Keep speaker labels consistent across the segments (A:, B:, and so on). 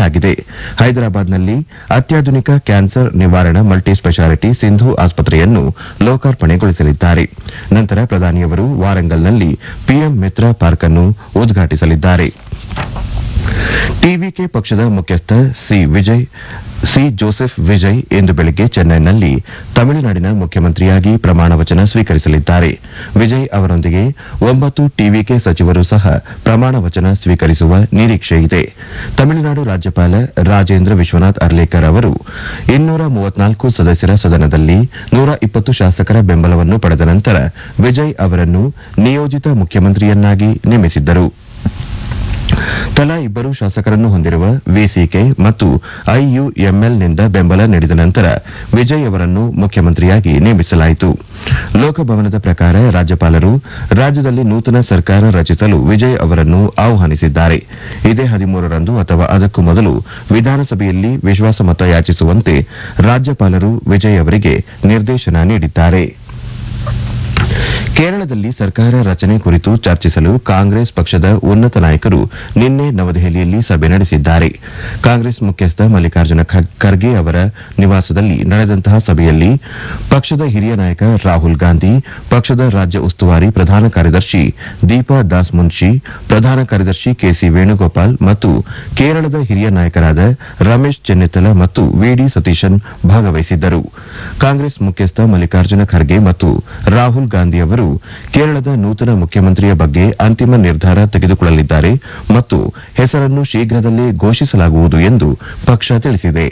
A: ನೀಡಲಾಗಿದೆ ಹೈದರಾಬಾದ್ನಲ್ಲಿ ಅತ್ಯಾಧುನಿಕ ಕ್ಯಾನ್ಸರ್ ನಿವಾರಣಾ ಮಲ್ಟಿ ಸ್ಪೆಷಾಲಿಟಿ ಸಿಂಧು ಆಸ್ಪತ್ರೆಯನ್ನು ಲೋಕಾರ್ಪಣೆಗೊಳಿಸಲಿದ್ದಾರೆ ನಂತರ ಪ್ರಧಾನಿಯವರು ವಾರಂಗಲ್ನಲ್ಲಿ ಪಿಎಂ ಮಿತ್ರ ಪಾರ್ಕ್ ಅನ್ನು ಉದ್ಘಾಟಿಸಲಿದ್ದಾರೆ ಟಿವಿಕೆ ಪಕ್ಷದ ಮುಖ್ಯಸ್ಥ C Vijay C Joseph Vijay ಇಂದು ಬೆಳಗ್ಗೆ ಚೆನ್ನೈನಲ್ಲಿ ತಮಿಳುನಾಡಿನ ಮುಖ್ಯಮಂತ್ರಿಯಾಗಿ ಪ್ರಮಾಣ ವಚನ ಸ್ವೀಕರಿಸಲಿದ್ದಾರೆ ವಿಜಯ್ ಅವರೊಂದಿಗೆ ಒಂಬತ್ತು ಟಿವಿಕೆ ಸಚಿವರು ಸಹ ಪ್ರಮಾಣ ವಚನ ಸ್ವೀಕರಿಸುವ ನಿರೀಕ್ಷೆ ಇದೆ ತಮಿಳುನಾಡು ರಾಜ್ಯಪಾಲ ರಾಜೇಂದ್ರ ವಿಶ್ವನಾಥ್ ಅರ್ಲೇಕರ್ ಅವರು ಇನ್ನೂರ ಮೂವತ್ನಾಲ್ಕು ಸದಸ್ಯರ ಸದನದಲ್ಲಿ ನೂರ ಇಪ್ಪತ್ತು ಶಾಸಕರ ಬೆಂಬಲವನ್ನು ಪಡೆದ ನಂತರ ವಿಜಯ್ ಅವರನ್ನು ನಿಯೋಜಿತ ಮುಖ್ಯಮಂತ್ರಿಯನ್ನಾಗಿ ನೇಮಿಸಿದ್ದರು ತಲಾ ಇಬ್ಬರು ಶಾಸಕರನ್ನು ಹೊಂದಿರುವ ವಿಸಿಕೆ ಮತ್ತು ಐಯುಎಂಎಲ್ನಿಂದ ಬೆಂಬಲ ನೀಡಿದ ನಂತರ ವಿಜಯ್ ಅವರನ್ನು ಮುಖ್ಯಮಂತ್ರಿಯಾಗಿ ನೇಮಿಸಲಾಯಿತು ಲೋಕಭವನದ ಪ್ರಕಾರ ರಾಜ್ಯಪಾಲರು ರಾಜ್ಯದಲ್ಲಿ ನೂತನ ಸರ್ಕಾರ ರಚಿಸಲು ವಿಜಯ್ ಅವರನ್ನು ಆಹ್ವಾನಿಸಿದ್ದಾರೆ ಇದೇ ಹದಿಮೂರರಂದು ಅಥವಾ ಅದಕ್ಕೂ ಮೊದಲು ವಿಧಾನಸಭೆಯಲ್ಲಿ ವಿಶ್ವಾಸಮತ ಯಾಚಿಸುವಂತೆ ರಾಜ್ಯಪಾಲರು ವಿಜಯ್ ಅವರಿಗೆ ನಿರ್ದೇಶನ ನೀಡಿದ್ದಾರೆ ಕೇರಳದಲ್ಲಿ ಸರ್ಕಾರ ರಚನೆ ಕುರಿತು ಚರ್ಚಿಸಲು ಕಾಂಗ್ರೆಸ್ ಪಕ್ಷದ ಉನ್ನತ ನಾಯಕರು ನಿನ್ನೆ ನವದೆಹಲಿಯಲ್ಲಿ ಸಭೆ ನಡೆಸಿದ್ದಾರೆ ಕಾಂಗ್ರೆಸ್ ಮುಖ್ಯಸ್ಥ ಮಲ್ಲಿಕಾರ್ಜುನ ಖ- ಖರ್ಗೆ ಅವರ ನಿವಾಸದಲ್ಲಿ ನಡೆದಂತಹ ಸಭೆಯಲ್ಲಿ ಪಕ್ಷದ ಹಿರಿಯ ನಾಯಕ ರಾಹುಲ್ ಗಾಂಧಿ ಪಕ್ಷದ ರಾಜ್ಯ ಉಸ್ತುವಾರಿ ಪ್ರಧಾನ ಕಾರ್ಯದರ್ಶಿ ದೀಪಾ ದಾಸ್ ಮುನ್ಷಿ ಪ್ರಧಾನ ಕಾರ್ಯದರ್ಶಿ ಕೆಸಿ ವೇಣುಗೋಪಾಲ್ ಮತ್ತು ಕೇರಳದ ಹಿರಿಯ ನಾಯಕರಾದ ರಮೇಶ್ ಚೆನ್ನಿತ್ತಲ ಮತ್ತು ವಿಡಿ ಸತೀಶನ್ ಭಾಗವಹಿಸಿದ್ದರು ಕಾಂಗ್ರೆಸ್ ಮುಖ್ಯಸ್ಥ ಮಲ್ಲಿಕಾರ್ಜುನ ಖರ್ಗೆ ಮತ್ತು ರಾಹುಲ್ ಗಾಂಧಿ ಅವರು ಕೇರಳದ ನೂತನ ಮುಖ್ಯಮಂತ್ರಿಯ ಬಗ್ಗೆ ಅಂತಿಮ ನಿರ್ಧಾರ ತೆಗೆದುಕೊಳ್ಳಲಿದ್ದಾರೆ ಮತ್ತು ಹೆಸರನ್ನು ಶೀಘ್ರದಲ್ಲೇ ಘೋಷಿಸಲಾಗುವುದು ಎಂದು ಪಕ್ಷ ತಿಳಿಸಿದೆ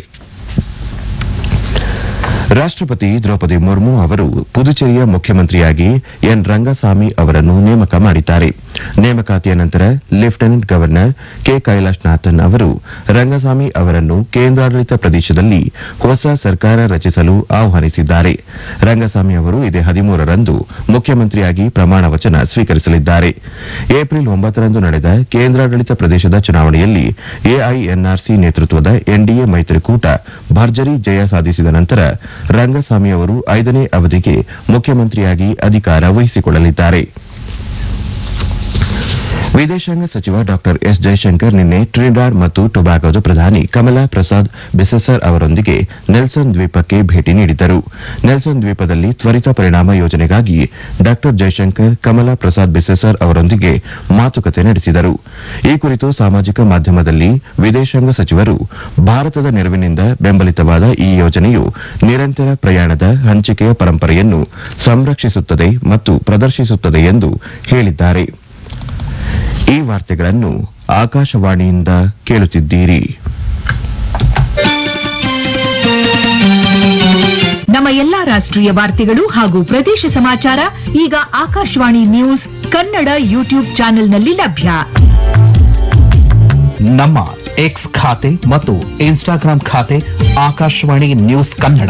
A: ರಾಷ್ಟ್ರಪತಿ ದ್ರೌಪದಿ ಮುರ್ಮು ಅವರು ಪುದುಚೇರಿಯ ಮುಖ್ಯಮಂತ್ರಿಯಾಗಿ ಎನ್ ರಂಗಸ್ವಾಮಿ ಅವರನ್ನು ನೇಮಕ ಮಾಡಿದ್ದಾರೆ ನೇಮಕಾತಿಯ ನಂತರ ಲೆಫ್ಟಿನೆಂಟ್ ಗವರ್ನರ್ ಕೆ ಕೈಲಾಶ್ನಾಥನ್ ಅವರು ರಂಗಸ್ವಾಮಿ ಅವರನ್ನು ಕೇಂದ್ರಾಡಳಿತ ಪ್ರದೇಶದಲ್ಲಿ ಹೊಸ ಸರ್ಕಾರ ರಚಿಸಲು ಆಹ್ವಾನಿಸಿದ್ದಾರೆ ರಂಗಸ್ವಾಮಿ ಅವರು ಇದೇ ಹದಿಮೂರರಂದು ಮುಖ್ಯಮಂತ್ರಿಯಾಗಿ ಪ್ರಮಾಣ ವಚನ ಸ್ವೀಕರಿಸಲಿದ್ದಾರೆ ಏಪ್ರಿಲ್ ಒಂಬತ್ತರಂದು ನಡೆದ ಕೇಂದ್ರಾಡಳಿತ ಪ್ರದೇಶದ ಚುನಾವಣೆಯಲ್ಲಿ ಎಐಎನ್ಆರ್ಸಿ ನೇತೃತ್ವದ ಎನ್ಡಿಎ ಮೈತ್ರಿಕೂಟ ಭರ್ಜರಿ ಜಯ ಸಾಧಿಸಿದ ನಂತರ ರಂಗಸ್ವಾಮಿ ಅವರು ಐದನೇ ಅವಧಿಗೆ ಮುಖ್ಯಮಂತ್ರಿಯಾಗಿ ಅಧಿಕಾರ ವಹಿಸಿಕೊಳ್ಳಲಿದ್ದಾರೆ ವಿದೇಶಾಂಗ ಸಚಿವ ಡಾ ಎಸ್ ಜೈಶಂಕರ್ ನಿನ್ನೆ ಟ್ರಿನಿಡಾಡ್ ಮತ್ತು ಟೊಬ್ಯಾಗೊದ ಪ್ರಧಾನಿ ಕಮಲಾ ಪ್ರಸಾದ್ ಬೆಸೆಸರ್ ಅವರೊಂದಿಗೆ ನೆಲ್ಸನ್ ದ್ವೀಪಕ್ಕೆ ಭೇಟಿ ನೀಡಿದ್ದರು ನೆಲ್ಸನ್ ದ್ವೀಪದಲ್ಲಿ ತ್ವರಿತ ಪರಿಣಾಮ ಯೋಜನೆಗಾಗಿ ಡಾ ಜೈಶಂಕರ್ ಕಮಲಾ ಪ್ರಸಾದ್ ಬೆಸೆಸರ್ ಅವರೊಂದಿಗೆ ಮಾತುಕತೆ ನಡೆಸಿದರು ಈ ಕುರಿತು ಸಾಮಾಜಿಕ ಮಾಧ್ಯಮದಲ್ಲಿ ವಿದೇಶಾಂಗ ಸಚಿವರು ಭಾರತದ ನೆರವಿನಿಂದ ಬೆಂಬಲಿತವಾದ ಈ ಯೋಜನೆಯು ನಿರಂತರ ಪ್ರಯಾಣದ ಹಂಚಿಕೆಯ ಪರಂಪರೆಯನ್ನು ಸಂರಕ್ಷಿಸುತ್ತದೆ ಮತ್ತು ಪ್ರದರ್ಶಿಸುತ್ತದೆ ಎಂದು ಹೇಳಿದ್ದಾರೆ ಈ ವಾರ್ತೆಗಳನ್ನು ಆಕಾಶವಾಣಿಯಿಂದ ಕೇಳುತ್ತಿದ್ದೀರಿ
B: ನಮ್ಮ ಎಲ್ಲಾ ರಾಷ್ಟ್ರೀಯ ವಾರ್ತೆಗಳು ಹಾಗೂ ಪ್ರದೇಶ ಸಮಾಚಾರ ಈಗ ಆಕಾಶವಾಣಿ ನ್ಯೂಸ್ ಕನ್ನಡ ಯೂಟ್ಯೂಬ್ ಚಾನೆಲ್ನಲ್ಲಿ ಲಭ್ಯ
C: ನಮ್ಮ ಎಕ್ಸ್ ಖಾತೆ ಮತ್ತು ಇನ್ಸ್ಟಾಗ್ರಾಂ ಖಾತೆ ಆಕಾಶವಾಣಿ ನ್ಯೂಸ್ ಕನ್ನಡ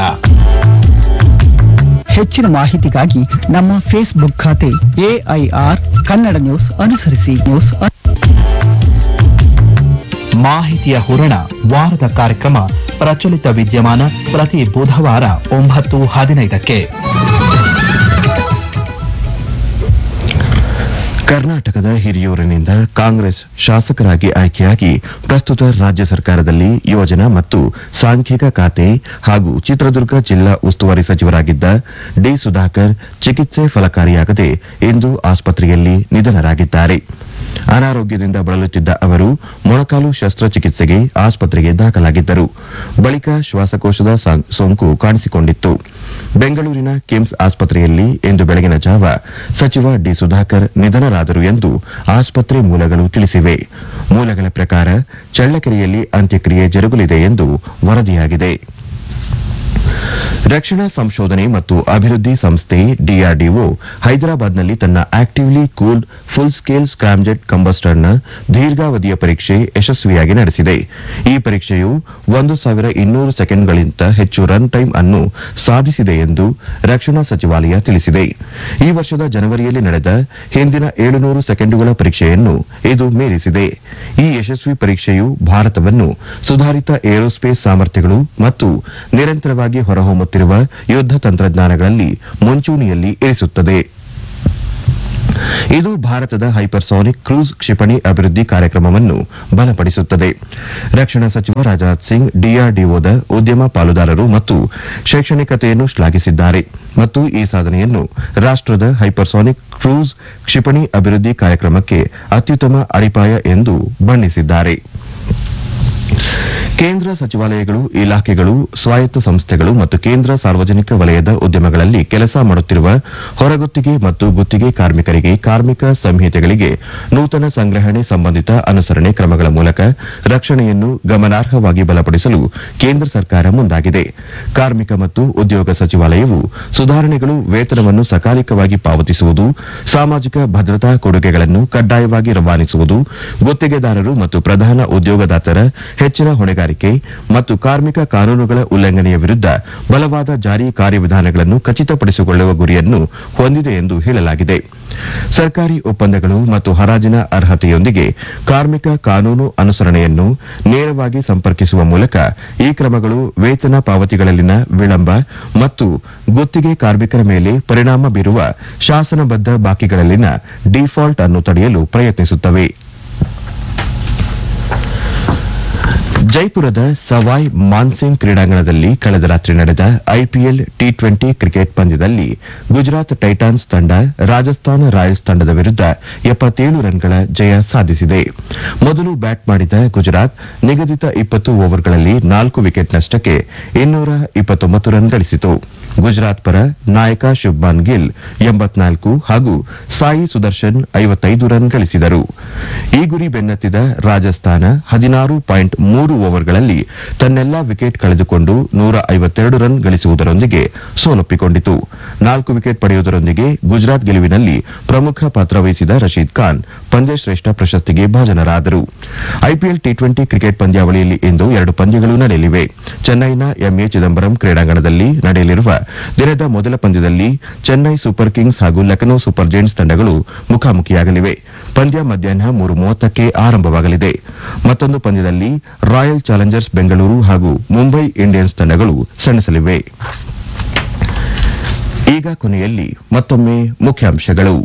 D: ಹೆಚ್ಚಿನ ಮಾಹಿತಿಗಾಗಿ ನಮ್ಮ ಫೇಸ್ಬುಕ್ ಖಾತೆ ಎಐಆರ್ ಕನ್ನಡ ನ್ಯೂಸ್ ಅನುಸರಿಸಿ ನ್ಯೂಸ್ ಅನು-
C: ಮಾಹಿತಿಯ ಹೂರಣ ವಾರದ ಕಾರ್ಯಕ್ರಮ ಪ್ರಚಲಿತ ವಿದ್ಯಮಾನ ಪ್ರತಿ ಬುಧವಾರ ಒಂಬತ್ತು ಹದಿನೈದಕ್ಕೆ
A: ಕರ್ನಾಟಕದ ಹಿರಿಯೂರಿನಿಂದ ಕಾಂಗ್ರೆಸ್ ಶಾಸಕರಾಗಿ ಆಯ್ಕೆಯಾಗಿ ಪ್ರಸ್ತುತ ರಾಜ್ಯ ಸರ್ಕಾರದಲ್ಲಿ ಯೋಜನಾ ಮತ್ತು ಸಾಂಖ್ಯಿಕ ಖಾತೆ ಹಾಗೂ ಚಿತ್ರದುರ್ಗ ಜಿಲ್ಲಾ ಉಸ್ತುವಾರಿ ಸಚಿವರಾಗಿದ್ದ ಡಿ ಸುಧಾಕರ್ ಚಿಕಿತ್ಸೆ ಫಲಕಾರಿಯಾಗದೆ ಇಂದು ಆಸ್ಪತ್ರೆಯಲ್ಲಿ ನಿಧನರಾಗಿದ್ದಾರೆ ಅನಾರೋಗ್ಯದಿಂದ ಬಳಲುತ್ತಿದ್ದ ಅವರು ಮೊಣಕಾಲು ಶಸ್ತ್ರಚಿಕಿತ್ಸೆಗೆ ಆಸ್ಪತ್ರೆಗೆ ದಾಖಲಾಗಿದ್ದರು ಬಳಿಕ ಶ್ವಾಸಕೋಶದ ಸಾ- ಸೋಂಕು ಕಾಣಿಸಿಕೊಂಡಿತ್ತು ಬೆಂಗಳೂರಿನ ಕಿಮ್ಸ್ ಆಸ್ಪತ್ರೆಯಲ್ಲಿ ಇಂದು ಬೆಳಗಿನ ಜಾವ ಸಚಿವ ಡಿ ಸುಧಾಕರ್ ನಿಧನರಾದರು ಎಂದು ಆಸ್ಪತ್ರೆ ಮೂಲಗಳು ತಿಳಿಸಿವೆ ಮೂಲಗಳ ಪ್ರಕಾರ ಚಳ್ಳಕೆರೆಯಲ್ಲಿ ಅಂತ್ಯಕ್ರಿಯೆ ಜರುಗಲಿದೆ ಎಂದು ವರದಿಯಾಗಿದೆ ರಕ್ಷಣಾ ಸಂಶೋಧನೆ ಮತ್ತು ಅಭಿವೃದ್ಧಿ ಸಂಸ್ಥೆ ಡಿಆರ್ಡಿಒ ಹೈದರಾಬಾದ್ನಲ್ಲಿ ತನ್ನ actively cooled full scale scramjet ಕಂಬಸ್ಟರ್ನ ದೀರ್ಘಾವಧಿಯ ಪರೀಕ್ಷೆ ಯಶಸ್ವಿಯಾಗಿ ನಡೆಸಿದೆ ಈ ಪರೀಕ್ಷೆಯು ಒಂದು ಸಾವಿರ ಇನ್ನೂರು ಸೆಕೆಂಡ್ಗಳಿಗಿಂತ ಹೆಚ್ಚು ರನ್ ಟೈಮ್ ಅನ್ನು ಸಾಧಿಸಿದೆ ಎಂದು ರಕ್ಷಣಾ ಸಚಿವಾಲಯ ತಿಳಿಸಿದೆ ಈ ವರ್ಷದ ಜನವರಿಯಲ್ಲಿ ನಡೆದ ಹಿಂದಿನ ಏಳುನೂರು ಸೆಕೆಂಡುಗಳ ಪರೀಕ್ಷೆಯನ್ನು ಇದು ಮೀರಿಸಿದೆ ಈ ಯಶಸ್ವಿ ಪರೀಕ್ಷೆಯು ಭಾರತವನ್ನು ಸುಧಾರಿತ ಏರೋಸ್ಪೇಸ್ ಸಾಮರ್ಥ್ಯಗಳು ಮತ್ತು ನಿರಂತರವಾಗಿ ಹೊರಹೊಮ್ಮುತ್ತಿರುವ ಯುದ್ಧ ತಂತ್ರಜ್ಞಾನಗಳಲ್ಲಿ ಮುಂಚೂಣಿಯಲ್ಲಿ ಇರಿಸುತ್ತದೆ ಇದು ಭಾರತದ ಹೈಪರ್ಸಾನಿಕ್ ಕ್ರೂಸ್ ಕ್ಷಿಪಣಿ ಅಭಿವೃದ್ಧಿ ಕಾರ್ಯಕ್ರಮವನ್ನು ಬಲಪಡಿಸುತ್ತದೆ ರಕ್ಷಣಾ ಸಚಿವ ರಾಜನಾಥ್ ಸಿಂಗ್ ಡಿಆರ್ಡಿಒದ ಉದ್ಯಮ ಪಾಲುದಾರರು ಮತ್ತು ಶೈಕ್ಷಣಿಕತೆಯನ್ನು ಶ್ಲಾಘಿಸಿದ್ದಾರೆ ಮತ್ತು ಈ ಸಾಧನೆಯನ್ನು ರಾಷ್ಟದ ಹೈಪರ್ಸಾನಿಕ್ ಕ್ರೂಸ್ ಕ್ಷಿಪಣಿ ಅಭಿವೃದ್ಧಿ ಕಾರ್ಯಕ್ರಮಕ್ಕೆ ಅತ್ಯುತ್ತಮ ಅಡಿಪಾಯ ಎಂದು ಬಣ್ಣಿಸಿದ್ದಾರೆ ಕೇಂದ್ರ ಸಚಿವಾಲಯಗಳು ಇಲಾಖೆಗಳು ಸ್ವಾಯತ್ತ ಸಂಸ್ಥೆಗಳು ಮತ್ತು ಕೇಂದ್ರ ಸಾರ್ವಜನಿಕ ವಲಯದ ಉದ್ಯಮಗಳಲ್ಲಿ ಕೆಲಸ ಮಾಡುತ್ತಿರುವ ಹೊರಗುತ್ತಿಗೆ ಮತ್ತು ಗುತ್ತಿಗೆ ಕಾರ್ಮಿಕರಿಗೆ ಕಾರ್ಮಿಕ ಸಂಹಿತೆಗಳಿಗೆ ನೂತನ ಸಂಗ್ರಹಣೆ ಸಂಬಂಧಿತ ಅನುಸರಣೆ ಕ್ರಮಗಳ ಮೂಲಕ ರಕ್ಷಣೆಯನ್ನು ಗಮನಾರ್ಹವಾಗಿ ಬಲಪಡಿಸಲು ಕೇಂದ್ರ ಸರ್ಕಾರ ಮುಂದಾಗಿದೆ ಕಾರ್ಮಿಕ ಮತ್ತು ಉದ್ಯೋಗ ಸಚಿವಾಲಯವು ಸುಧಾರಣೆಗಳು ವೇತನವನ್ನು ಸಕಾಲಿಕವಾಗಿ ಪಾವತಿಸುವುದು ಸಾಮಾಜಿಕ ಭದ್ರತಾ ಕೊಡುಗೆಗಳನ್ನು ಕಡ್ಡಾಯವಾಗಿ ರವಾನಿಸುವುದು ಗುತ್ತಿಗೆದಾರರು ಮತ್ತು ಪ್ರಧಾನ ಉದ್ಯೋಗದಾತರ ಹೆಚ್ಚಿನ ಹೊಣೆಗಾರಿಕೆ ಮತ್ತು ಕಾರ್ಮಿಕ ಕಾನೂನುಗಳ ಉಲ್ಲಂಘನೆಯ ವಿರುದ್ಧ ಬಲವಾದ ಜಾರಿ ಕಾರ್ಯವಿಧಾನಗಳನ್ನು ಖಚಿತಪಡಿಸಿಕೊಳ್ಳುವ ಗುರಿಯನ್ನು ಹೊಂದಿದೆ ಎಂದು ಹೇಳಲಾಗಿದೆ ಸರ್ಕಾರಿ ಒಪ್ಪಂದಗಳು ಮತ್ತು ಹರಾಜಿನ ಅರ್ಹತೆಯೊಂದಿಗೆ ಕಾರ್ಮಿಕ ಕಾನೂನು ಅನುಸರಣೆಯನ್ನು ನೇರವಾಗಿ ಸಂಪರ್ಕಿಸುವ ಮೂಲಕ ಈ ಕ್ರಮಗಳು ವೇತನ ಪಾವತಿಗಳಲ್ಲಿನ ವಿಳಂಬ ಮತ್ತು ಗುತ್ತಿಗೆ ಕಾರ್ಮಿಕರ ಮೇಲೆ ಪರಿಣಾಮ ಬೀರುವ ಶಾಸನಬದ್ದ ಬಾಕಿಗಳಲ್ಲಿನ ಡಿಫಾಲ್ಟ್ ಅನ್ನು ತಡೆಯಲು ಪ್ರಯತ್ನಿಸುತ್ತವೆ ಜೈಪುರದ ಸವಾಯ್ ಮಾನ್ಸಿಂಗ್ ಕ್ರೀಡಾಂಗಣದಲ್ಲಿ ಕಳೆದ ರಾತ್ರಿ ನಡೆದ ಐಪಿಎಲ್ ಟಿ ಟ್ವೆಂಟಿ ಕ್ರಿಕೆಟ್ ಪಂದ್ಯದಲ್ಲಿ ಗುಜರಾತ್ ಟೈಟಾನ್ಸ್ ತಂಡ ರಾಜಸ್ಥಾನ ರಾಯಲ್ಸ್ ತಂಡದ ವಿರುದ್ಧ ಎಪ್ಪತ್ತೇಳು ರನ್ಗಳ ಜಯ ಸಾಧಿಸಿದೆ ಮೊದಲು ಬ್ಯಾಟ್ ಮಾಡಿದ ಗುಜರಾತ್ ನಿಗದಿತ ಇಪ್ಪತ್ತು ಓವರ್ಗಳಲ್ಲಿ ನಾಲ್ಕು ವಿಕೆಟ್ ನಷ್ಟಕ್ಕೆ ಇನ್ನೂರ ಇಪ್ಪತ್ತೊಂಬತ್ತು ರನ್ ಗಳಿಸಿತು ಗುಜರಾತ್ ಪರ ನಾಯಕ ಶುಭ್ಮಾನ್ ಗಿಲ್ ಎಂಬತ್ನಾಲ್ಕು ಹಾಗೂ ಸಾಯಿ ಸುದರ್ಶನ್ ಐವತ್ತೈದು ರನ್ ಗಳಿಸಿದರು ಈ ಗುರಿ ಬೆನ್ನತ್ತಿದ ರಾಜಸ್ಥಾನ ಹದಿನಾರು ಪಾಯಿಂಟ್ ಮೂರು ಓವರ್ಗಳಲ್ಲಿ ತನ್ನೆಲ್ಲಾ ವಿಕೆಟ್ ಕಳೆದುಕೊಂಡು ನೂರ ಐವತ್ತೆರಡು ರನ್ ಗಳಿಸುವುದರೊಂದಿಗೆ ಸೋಲೊಪ್ಪಿಕೊಂಡಿತು ನಾಲ್ಕು ವಿಕೆಟ್ ಪಡೆಯುವುದರೊಂದಿಗೆ ಗುಜರಾತ್ ಗೆಲುವಿನಲ್ಲಿ ಪ್ರಮುಖ ಪಾತ್ರ ವಹಿಸಿದ ರಶೀದ್ ಖಾನ್ ಪಂದ್ಯಶ್ರೇಷ್ಠ ಪ್ರಶಸ್ತಿಗೆ ಭಾಜನರಾದರು ಐಪಿಎಲ್ ಟಿ ಟ್ವೆಂಟಿ ಕ್ರಿಕೆಟ್ ಪಂದ್ಯಾವಳಿಯಲ್ಲಿ ಇಂದು ಎರಡು ಪಂದ್ಯಗಳು ನಡೆಯಲಿವೆ ಚೆನ್ನೈನ ಎಂಎ ಚಿದಂಬರಂ ಕ್ರೀಡಾಂಗಣದಲ್ಲಿ ನಡೆಯಲಿರುವ ದಿನದ ಮೊದಲ ಪಂದ್ಯದಲ್ಲಿ ಚೆನ್ನೈ ಸೂಪರ್ ಕಿಂಗ್ಸ್ ಹಾಗೂ ಲಖನೌ ಸೂಪರ್ ಜೈಂಟ್ಸ್ ತಂಡಗಳು ಮುಖಾಮುಖಿಯಾಗಲಿವೆ ಪಂದ್ಯ ಮಧ್ಯಾಹ್ನ ಮೂರು ಮೂವತ್ತಕ್ಕೆ ಆರಂಭವಾಗಲಿದೆ ಮತ್ತೊಂದು ಪಂದ್ಯದಲ್ಲಿ ರಾಯಲ್ ಚಾಲೆಂಜರ್ಸ್ ಬೆಂಗಳೂರು ಹಾಗೂ ಮುಂಬೈ ಇಂಡಿಯನ್ಸ್ ತಂಡಗಳು ಸೆಣಸಲಿವೆ ಈಗ ಕೊನೆಯಲ್ಲಿ ಮತ್ತೊಮ್ಮೆ ಮುಖ್ಯಾಂಶಗಳು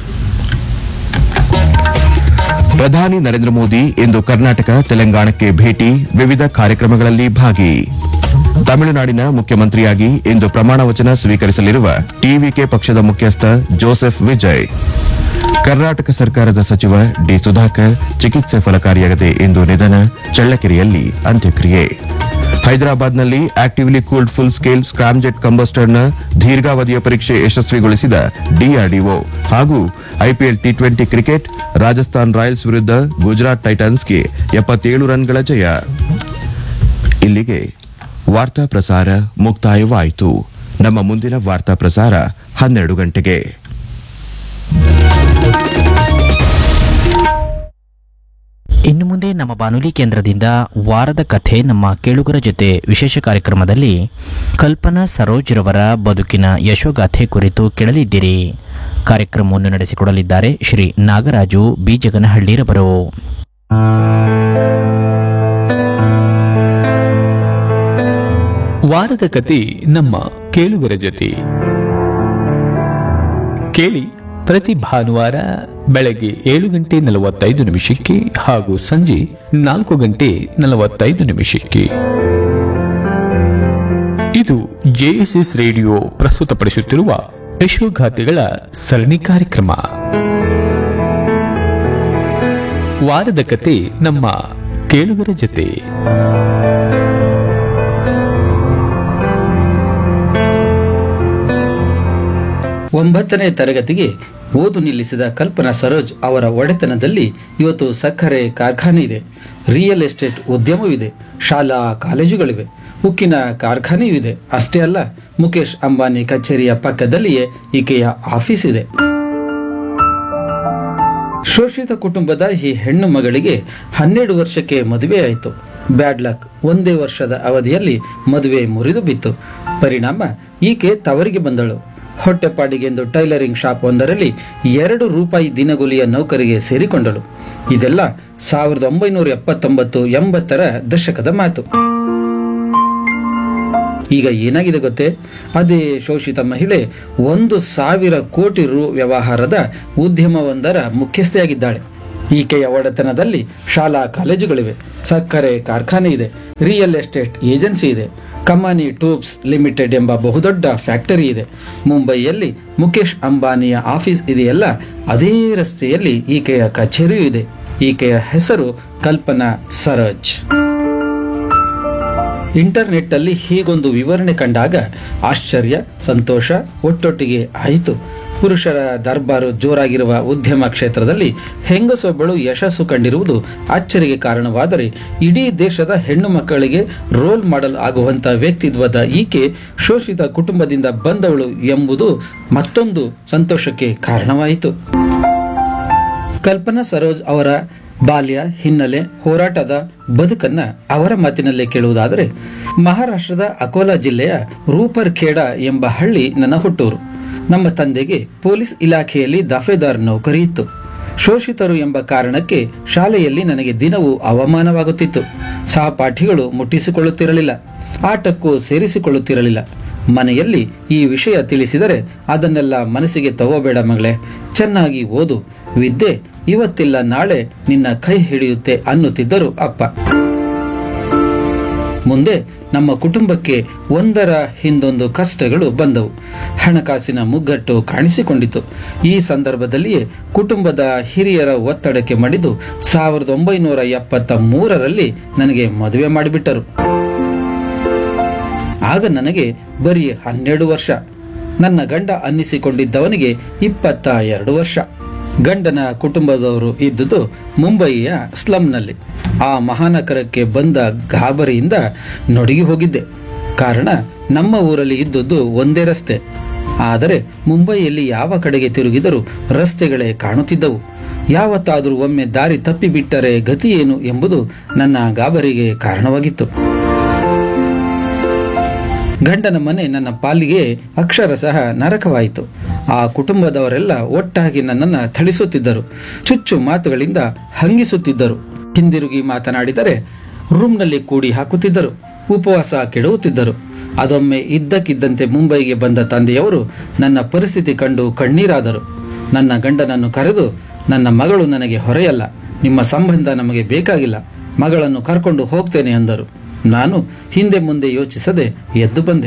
A: ಪ್ರಧಾನಿ ನರೇಂದ್ರ ಮೋದಿ ಇಂದು ಕರ್ನಾಟಕ ತೆಲಂಗಾಣಕ್ಕೆ ಭೇಟಿ ವಿವಿಧ ಕಾರ್ಯಕ್ರಮಗಳಲ್ಲಿ ಭಾಗಿ ತಮಿಳುನಾಡಿನ ಮುಖ್ಯಮಂತ್ರಿಯಾಗಿ ಇಂದು ಪ್ರಮಾಣ ವಚನ ಸ್ವೀಕರಿಸಲಿರುವ ಟಿವಿಕೆ ಪಕ್ಷದ ಮುಖ್ಯಸ್ಥ ಜೋಸೆಫ್ ವಿಜಯ್ ಕರ್ನಾಟಕ ಸರ್ಕಾರದ ಸಚಿವ ಡಿ ಸುಧಾಕರ್ ಚಿಕಿತ್ಸೆ ಫಲಕಾರಿಯಾಗದೆ ಇಂದು ನಿಧನ ಚಳ್ಳಕೆರೆಯಲ್ಲಿ ಅಂತ್ಯಕ್ರಿಯೆ ಹೈದರಾಬಾದ್ನಲ್ಲಿ actively cooled full scale scramjet ಕಂಬಸ್ಟರ್ನ ದೀರ್ಘಾವಧಿಯ ಪರೀಕ್ಷೆ ಯಶಸ್ವಿಗೊಳಿಸಿದ ಡಿಆರ್ಡಿಒ ಹಾಗೂ IPL T twenty cricket Rajasthan Royals ವಿರುದ್ಧ ಗುಜರಾತ್ ಟೈಟನ್ಸ್ಗೆ ಎಪ್ಪತ್ತೇಳು ರನ್ಗಳ ಜಯ ಇಲ್ಲಿಗೆ ವಾರ್ತಾ ಪ್ರಸಾರ ಮುಕ್ತಾಯವಾಯಿತು ನಮ್ಮ ಮುಂದಿನ ವಾರ್ತಾ ಪ್ರಸಾರ ಹನ್ನೆರಡು ಗಂಟೆಗೆ
E: ಇನ್ನು ಮುಂದೆ ನಮ್ಮ ಬಾನುಲಿ ಕೇಂದ್ರದಿಂದ ವಾರದ ಕಥೆ ನಮ್ಮ ಕೇಳುಗರ ಜೊತೆ ವಿಶೇಷ ಕಾರ್ಯಕ್ರಮದಲ್ಲಿ ಕಲ್ಪನಾ ಸರೋಜ್ರವರ ಬದುಕಿನ ಯಶೋಗಾಥೆ ಕುರಿತು ಕೇಳಲಿದ್ದೀರಿ ಕಾರ್ಯಕ್ರಮವನ್ನು ನಡೆಸಿಕೊಡಲಿದ್ದಾರೆ ಶ್ರೀ ನಾಗರಾಜು ಬೀಜಗನಹಳ್ಳಿರವರು
F: ವಾರದ ಕತೆ ನಮ್ಮ ಕೇಳುಗರ ಜೊತೆ ಕೇಳಿ ಪ್ರತಿ ಭಾನುವಾರ ಬೆಳಗ್ಗೆ ಏಳು ಗಂಟೆ ನಲವತ್ತೈದು ನಿಮಿಷಕ್ಕೆ ಹಾಗೂ ಸಂಜೆ ನಾಲ್ಕು ಗಂಟೆ ನಲವತ್ತೈದು ನಿಮಿಷಕ್ಕೆ ಇದು ಜೆಎಸ್ಎಸ್ ರೇಡಿಯೋ ಪ್ರಸ್ತುತಪಡಿಸುತ್ತಿರುವ ಯಶೋಗಾಥೆಗಳ ಸರಣಿ ಕಾರ್ಯಕ್ರಮ ವಾರದ ಕತೆ ನಮ್ಮ ಕೇಳುಗರ ಜೊತೆ
G: ಒಂಬತ್ತನೇ ತರಗತಿಗೆ ಓದು ನಿಲ್ಲಿಸಿದ ಕಲ್ಪನಾ ಸರೋಜ್ ಅವರ ಒಡೆತನದಲ್ಲಿ ಇವತ್ತು ಸಕ್ಕರೆ ಕಾರ್ಖಾನೆ ಇದೆ ರಿಯಲ್ ಎಸ್ಟೇಟ್ ಉದ್ಯಮವಿದೆ ಶಾಲಾ ಕಾಲೇಜುಗಳಿವೆ ಉಕ್ಕಿನ ಕಾರ್ಖಾನೆಯೂ ಇದೆ ಅಷ್ಟೇ ಅಲ್ಲ ಮುಖೇಶ್ ಅಂಬಾನಿ ಕಚೇರಿಯ ಪಕ್ಕದಲ್ಲಿಯೇ ಈಕೆಯ ಆಫೀಸ್ ಇದೆ ಶೋಷಿತ ಕುಟುಂಬದ ಈ ಹೆಣ್ಣು ಮಗಳಿಗೆ ಹನ್ನೆರಡು ವರ್ಷಕ್ಕೆ ಮದುವೆ ಆಯಿತು ಬ್ಯಾಡ್ ಲಕ್ ಒಂದೇ ವರ್ಷದ ಅವಧಿಯಲ್ಲಿ ಮದುವೆ ಮುರಿದು ಬಿತ್ತು ಪರಿಣಾಮ ಈಕೆ ತವರಿಗೆ ಬಂದಳು ಹೊಟ್ಟೆಪಾಡಿಗೆಂದು ಟೈಲರಿಂಗ್ ಶಾಪ್ ಒಂದರಲ್ಲಿ ಎರಡು ರೂಪಾಯಿ ದಿನಗೂಲಿಯ ನೌಕರಿಗೆ ಸೇರಿಕೊಂಡಳು ಇದೆಲ್ಲ ಸಾವಿರದ ಒಂಬೈನೂರ ಎಪ್ಪತ್ತೊಂಬತ್ತು ಎಂಬತ್ತರ ದಶಕದ ಮಾತು ಈಗ ಏನಾಗಿದೆ ಗೊತ್ತೇ ಅದೇ ಶೋಷಿತ ಮಹಿಳೆ ಒಂದು ಸಾವಿರ ಕೋಟಿ ರು ವ್ಯವಹಾರದ ಉದ್ಯಮವೊಂದರ ಮುಖ್ಯಸ್ಥೆಯಾಗಿದ್ದಾಳೆ ಈಕೆಯ ಒಡೆತನದಲ್ಲಿ ಶಾಲಾ ಕಾಲೇಜುಗಳಿವೆ ಸಕ್ಕರೆ ಕಾರ್ಖಾನೆ ಇದೆ ರಿಯಲ್ ಎಸ್ಟೇಟ್ ಏಜೆನ್ಸಿ ಇದೆ ಕಮಾನಿ ಟ್ಯೂಬ್ಸ್ ಲಿಮಿಟೆಡ್ ಎಂಬ ಬಹುದೊಡ್ಡ ಫ್ಯಾಕ್ಟರಿ ಇದೆ ಮುಂಬೈಯಲ್ಲಿ ಮುಖೇಶ್ ಅಂಬಾನಿಯ ಆಫೀಸ್ ಇದೆಯಲ್ಲ ಅದೇ ರಸ್ತೆಯಲ್ಲಿ ಈಕೆಯ ಕಚೇರಿಯೂ ಇದೆ ಈಕೆಯ ಹೆಸರು ಕಲ್ಪನಾ ಸರೋಜ್ ಇಂಟರ್ನೆಟ್ ಅಲ್ಲಿ ಹೀಗೊಂದು ವಿವರಣೆ ಕಂಡಾಗ ಆಶ್ಚರ್ಯ ಸಂತೋಷ ಒಟ್ಟೊಟ್ಟಿಗೆ ಆಯಿತು ಪುರುಷರ ದರ್ಬಾರು ಜೋರಾಗಿರುವ ಉದ್ಯಮ ಕ್ಷೇತ್ರದಲ್ಲಿ ಹೆಂಗಸೊಬ್ಬಳು ಯಶಸ್ಸು ಕಂಡಿರುವುದು ಅಚ್ಚರಿಗೆ ಕಾರಣವಾದರೆ ಇಡೀ ದೇಶದ ಹೆಣ್ಣು ಮಕ್ಕಳಿಗೆ ರೋಲ್ ಮಾಡಲ್ ಆಗುವಂತ ವ್ಯಕ್ತಿತ್ವದ ಈಕೆ ಶೋಷಿತ ಕುಟುಂಬದಿಂದ ಬಂದವಳು ಎಂಬುದು ಮತ್ತೊಂದು ಸಂತೋಷಕ್ಕೆ ಕಾರಣವಾಯಿತು ಕಲ್ಪನಾ ಸರೋಜ್ ಅವರ ಬಾಲ್ಯ ಹಿನ್ನೆಲೆ ಹೋರಾಟದ ಬದುಕನ್ನ ಅವರ ಮಾತಿನಲ್ಲೇ ಕೇಳುವುದಾದರೆ ಮಹಾರಾಷ್ಟ್ರದ ಅಕೋಲಾ ಜಿಲ್ಲೆಯ ರೂಪರ್ಖೇಡ ಎಂಬ ಹಳ್ಳಿ ನನ್ನ ಹುಟ್ಟೂರು ನಮ್ಮ ತಂದೆಗೆ ಪೊಲೀಸ್ ಇಲಾಖೆಯಲ್ಲಿ ದಫೇದಾರ್ ನೌಕರಿ ಇತ್ತು ಶೋಷಿತರು ಎಂಬ ಕಾರಣಕ್ಕೆ ಶಾಲೆಯಲ್ಲಿ ನನಗೆ ದಿನವೂ ಅವಮಾನವಾಗುತ್ತಿತ್ತು ಸಹಪಾಠಿಗಳು ಮುಟ್ಟಿಸಿಕೊಳ್ಳುತ್ತಿರಲಿಲ್ಲ ಆಟಕ್ಕೂ ಸೇರಿಸಿಕೊಳ್ಳುತ್ತಿರಲಿಲ್ಲ ಮನೆಯಲ್ಲಿ ಈ ವಿಷಯ ತಿಳಿಸಿದರೆ ಅದನ್ನೆಲ್ಲ ಮನಸ್ಸಿಗೆ ತಗೋಬೇಡ ಮಗಳೇ ಚೆನ್ನಾಗಿ ಓದು ವಿದ್ಯೆ ಇವತ್ತಿಲ್ಲ ನಾಳೆ ನಿನ್ನ ಕೈ ಹಿಡಿಯುತ್ತೆ ಅನ್ನುತ್ತಿದ್ದರು ಅಪ್ಪ ಮುಂದೆ ನಮ್ಮ ಕುಟುಂಬಕ್ಕೆ ಒಂದರ ಹಿಂದೊಂದು ಕಷ್ಟಗಳು ಬಂದವು ಹಣಕಾಸಿನ ಮುಗ್ಗಟ್ಟು ಕಾಣಿಸಿಕೊಂಡಿತು ಈ ಸಂದರ್ಭದಲ್ಲಿಯೇ ಕುಟುಂಬದ ಹಿರಿಯರ ಒತ್ತಡಕ್ಕೆ ಮಡಿದು ಸಾವಿರದ ಒಂಬೈನೂರ ಎಪ್ಪತ್ತ ಮೂರರಲ್ಲಿ ನನಗೆ ಮದುವೆ ಮಾಡಿಬಿಟ್ಟರು ಆಗ ನನಗೆ ಬರೀ ಹನ್ನೆರಡು ವರ್ಷ ನನ್ನ ಗಂಡ ಅನ್ನಿಸಿಕೊಂಡಿದ್ದವನಿಗೆ ಇಪ್ಪತ್ತ ಎರಡು ವರ್ಷ ಗಂಡನ ಕುಟುಂಬದವರು ಇದ್ದುದು ಮುಂಬಯಿಯ ಸ್ಲಂನಲ್ಲಿ ಆ ಮಹಾನಗರಕ್ಕೆ ಬಂದ ಗಾಬರಿಯಿಂದ ನೊಡಗಿ ಹೋಗಿದ್ದೆ ಕಾರಣ ನಮ್ಮ ಊರಲ್ಲಿ ಇದ್ದುದು ಒಂದೇ ರಸ್ತೆ ಆದರೆ ಮುಂಬೈಯಲ್ಲಿ ಯಾವ ಕಡೆಗೆ ತಿರುಗಿದರೂ ರಸ್ತೆಗಳೇ ಕಾಣುತ್ತಿದ್ದವು ಯಾವತ್ತಾದರೂ ಒಮ್ಮೆ ದಾರಿ ತಪ್ಪಿಬಿಟ್ಟರೆ ಗತಿ ಏನು ಎಂಬುದು ನನ್ನ ಗಾಬರಿಗೆ ಕಾರಣವಾಗಿತ್ತು ಗಂಡನ ಮನೆ ನನ್ನ ಪಾಲಿಗೆ ಅಕ್ಷರಶಃ ನರಕವಾಯಿತು ಆ ಕುಟುಂಬದವರೆಲ್ಲ ಒಟ್ಟಾಗಿ ನನ್ನನ್ನ ಥಳಿಸುತ್ತಿದ್ದರು ಚುಚ್ಚು ಮಾತುಗಳಿಂದ ಹಂಗಿಸುತ್ತಿದ್ದರು ಹಿಂದಿರುಗಿ ಮಾತನಾಡಿದರೆ ರೂಮ್ನಲ್ಲಿ ಕೂಡಿ ಹಾಕುತ್ತಿದ್ದರು ಉಪವಾಸ ಕೆಡುವುತ್ತಿದ್ದರು ಅದೊಮ್ಮೆ ಇದ್ದಕ್ಕಿದ್ದಂತೆ ಮುಂಬೈಗೆ ಬಂದ ತಂದೆಯವರು ನನ್ನ ಪರಿಸ್ಥಿತಿ ಕಂಡು ಕಣ್ಣೀರಾದರು ನನ್ನ ಗಂಡನನ್ನು ಕರೆದು ನನ್ನ ಮಗಳು ನನಗೆ ಹೊರೆಯಲ್ಲ ನಿಮ್ಮ ಸಂಬಂಧ ನಮಗೆ ಬೇಕಾಗಿಲ್ಲ ಮಗಳನ್ನು ಕರ್ಕೊಂಡು ಹೋಗ್ತೇನೆ ಅಂದರು ನಾನು ಹಿಂದೆ ಮುಂದೆ ಯೋಚಿಸದೆ ಎದ್ದು ಬಂದೆ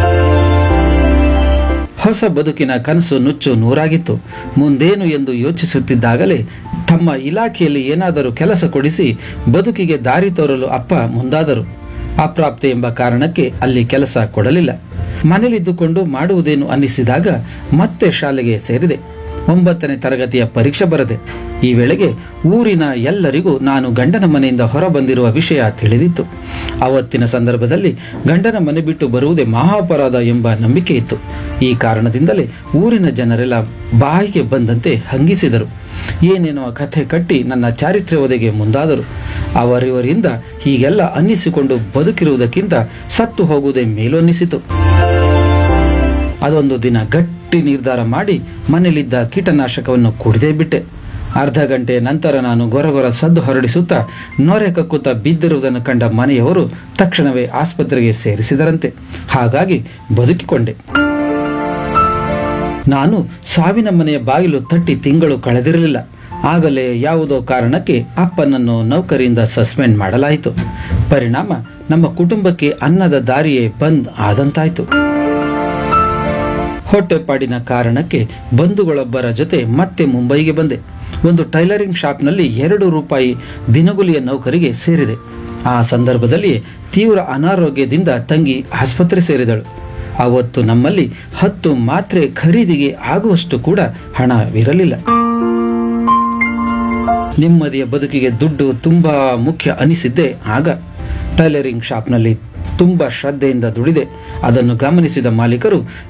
G: ಹೊಸ ಬದುಕಿನ ಕನಸು ನುಚ್ಚು ನೂರಾಗಿತ್ತು ಮುಂದೇನು ಎಂದು ಯೋಚಿಸುತ್ತಿದ್ದಾಗಲೇ ತಮ್ಮ ಇಲಾಖೆಯಲ್ಲಿ ಏನಾದರೂ ಕೆಲಸ ಕೊಡಿಸಿ ಬದುಕಿಗೆ ದಾರಿ ತೋರಲು ಅಪ್ಪ ಮುಂದಾದರು ಅಪ್ರಾಪ್ತೆ ಎಂಬ ಕಾರಣಕ್ಕೆ ಅಲ್ಲಿ ಕೆಲಸ ಕೊಡಲಿಲ್ಲ ಮನೇಲಿದ್ದುಕೊಂಡು ಮಾಡುವುದೇನು ಅನ್ನಿಸಿದಾಗ ಮತ್ತೆ ಶಾಲೆಗೆ ಸೇರಿದೆ ಒಂಬತ್ತನೇ ತರಗತಿಯ ಪರೀಕ್ಷೆ ಬರದೆ ಈ ವೇಳೆಗೆ ಊರಿನ ಎಲ್ಲರಿಗೂ ನಾನು ಗಂಡನ ಮನೆಯಿಂದ ಹೊರ ಬಂದಿರುವ ವಿಷಯ ತಿಳಿದಿತ್ತು ಅವತ್ತಿನ ಸಂದರ್ಭದಲ್ಲಿ ಗಂಡನ ಮನೆ ಬಿಟ್ಟು ಬರುವುದೇ ಮಹಾಪರಾಧ ಎಂಬ ನಂಬಿಕೆ ಇತ್ತು ಈ ಕಾರಣದಿಂದಲೇ ಊರಿನ ಜನರೆಲ್ಲ ಬಾಯಿಗೆ ಬಂದಂತೆ ಹಂಗಿಸಿದರು ಏನೇನೋ ಕಥೆ ಕಟ್ಟಿ ನನ್ನ ಚಾರಿತ್ರ್ಯವದೆಗೆ ಮುಂದಾದರು ಅವರಿವರಿಂದ ಹೀಗೆಲ್ಲ ಅನ್ನಿಸಿಕೊಂಡು ಬದುಕಿರುವುದಕ್ಕಿಂತ ಸತ್ತು ಹೋಗುವುದೇ ಮೇಲೊನ್ನಿಸಿತು ಅದೊಂದು ದಿನ ಗಟ್ಟಿ ನಿರ್ಧಾರ ಮಾಡಿ ಮನೆಯಲ್ಲಿದ್ದ ಕೀಟನಾಶಕವನ್ನು ಕುಡಿದೇ ಬಿಟ್ಟೆ ಅರ್ಧ ಗಂಟೆ ನಂತರ ನಾನು ಗೊರಗೊರ ಸದ್ದು ಹೊರಡಿಸುತ್ತಾ ನೊರೆ ಕಕ್ಕುತ್ತಾ ಬಿದ್ದಿರುವುದನ್ನು ಕಂಡ ಮನೆಯವರು ತಕ್ಷಣವೇ ಆಸ್ಪತ್ರೆಗೆ ಸೇರಿಸಿದರಂತೆ ಹಾಗಾಗಿ ಬದುಕಿಕೊಂಡೆ ನಾನು ಸಾವಿನ ಮನೆಯ ಬಾಗಿಲು ತಟ್ಟಿ ತಿಂಗಳು ಕಳೆದಿರಲಿಲ್ಲ ಆಗಲೇ ಯಾವುದೋ ಕಾರಣಕ್ಕೆ ಅಪ್ಪನನ್ನು ನೌಕರಿಯಿಂದ ಸಸ್ಪೆಂಡ್ ಮಾಡಲಾಯಿತು ಪರಿಣಾಮ ನಮ್ಮ ಕುಟುಂಬಕ್ಕೆ ಅನ್ನದ ದಾರಿಯೇ ಬಂದ್ ಆದಂತಾಯ್ತು ಹೊಟ್ಟೆಪಾಡಿನ ಕಾರಣಕ್ಕೆ ಬಂಧುಗಳೊಬ್ಬರ ಜೊತೆ ಮತ್ತೆ ಮುಂಬೈಗೆ ಬಂದೆ ಒಂದು ಟೈಲರಿಂಗ್ ಶಾಪ್ನಲ್ಲಿ ಎರಡು ರೂಪಾಯಿ ದಿನಗೂಲಿಯ ನೌಕರಿಗೆ ಸೇರಿದೆ ಆ ಸಂದರ್ಭದಲ್ಲಿ ತೀವ್ರ ಅನಾರೋಗ್ಯದಿಂದ ತಂಗಿ ಆಸ್ಪತ್ರೆ ಸೇರಿದಳು ಅವತ್ತು ನಮ್ಮಲ್ಲಿ ಹತ್ತು ಮಾತ್ರೆ ಖರೀದಿಗೆ ಆಗುವಷ್ಟು ಕೂಡ ಹಣವಿರಲಿಲ್ಲ ನೆಮ್ಮದಿಯ ಬದುಕಿಗೆ ದುಡ್ಡು ತುಂಬಾ ಮುಖ್ಯ ಅನಿಸಿದ್ದೆ ಆಗ ಟೈಲರಿಂಗ್ ಶಾಪ್ನಲ್ಲಿ ತುಂಬಾ ಶ್ರದ್ಧೆಯಿಂದ ದುಡಿದೆ ಅದನ್ನು ಗಮನಿಸಿದ ಮಾಲೀಕರು